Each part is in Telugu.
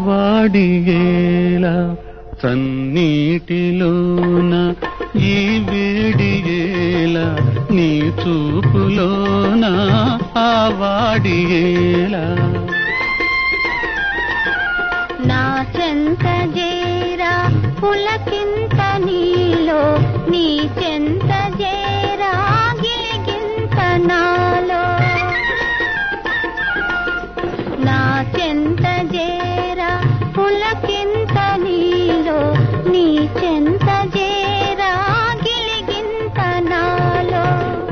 వాడియేలా సన్నీటిలోన ఈ వేడియేలా నీ చూపులోన ఆ వాడియేలా నా చెంత జేరా పులకింత నీలో నీ చెంత జేరా గిలిగింత నాలో నా చెంత జేరా పులకింత నీలో నీ చెంత జేరా గిలిగింత నాలో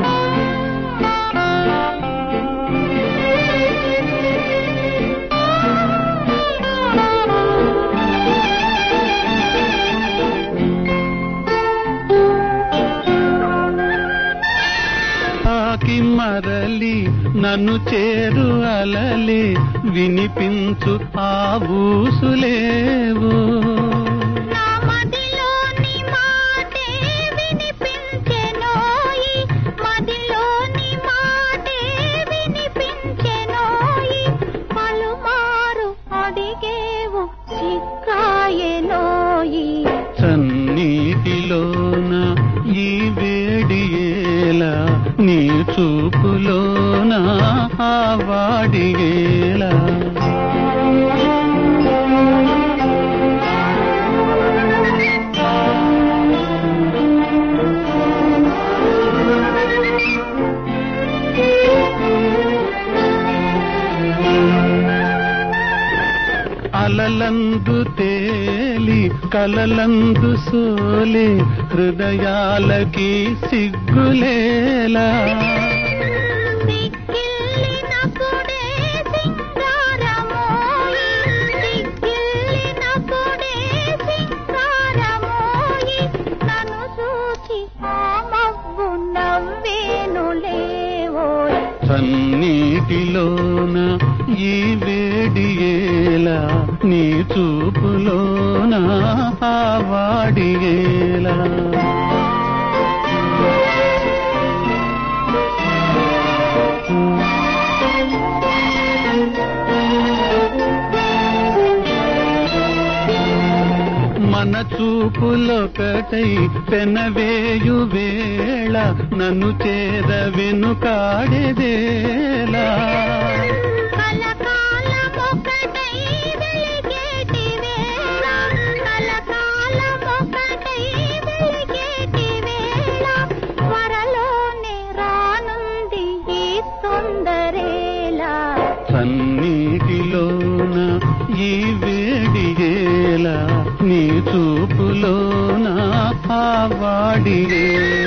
తాకి మరలి నన్ను చేరు అలలి వినిపించు ఆ ఊసులేవు నా మదిలోని మాటే వినిపించెనోయి మదిలోని మాటే వినిపించెనోయి పలుమారు అడిగేవు చిక్కాయెనోయి సన్నీటిలోన ఈ వేడియేలా నీ చూపులోన ఆ వాడియేలా అలలందు తేలి కలలందు సోలి హృదయాలకి సిగ్గులేలా సిగ్గిల్లినప్పుడే సింగారమోయి సిగ్గిల్లినప్పుడే సింగారమోయి నన్ను చూచి ఆ మబ్బు నవ్వేనులేవోయ్ సన్నీటిలోన ఈ వేడియేలా నీ చూపులోన ఆ వాడియేలా మన చూపులొకటై పెనవేయు వేళ నన్ను చేర వెనుకాడేదేలా కలకాలమొకటై వెలిగేటి వేళ కలకాలమొకటై వెలిగేటి వేళ త్వరలోనే రానుంది ఈ తొందరేలా సన్నీటిలోన ఈ వేడియేలా నీ చూపులోన ఆ వాడియేలా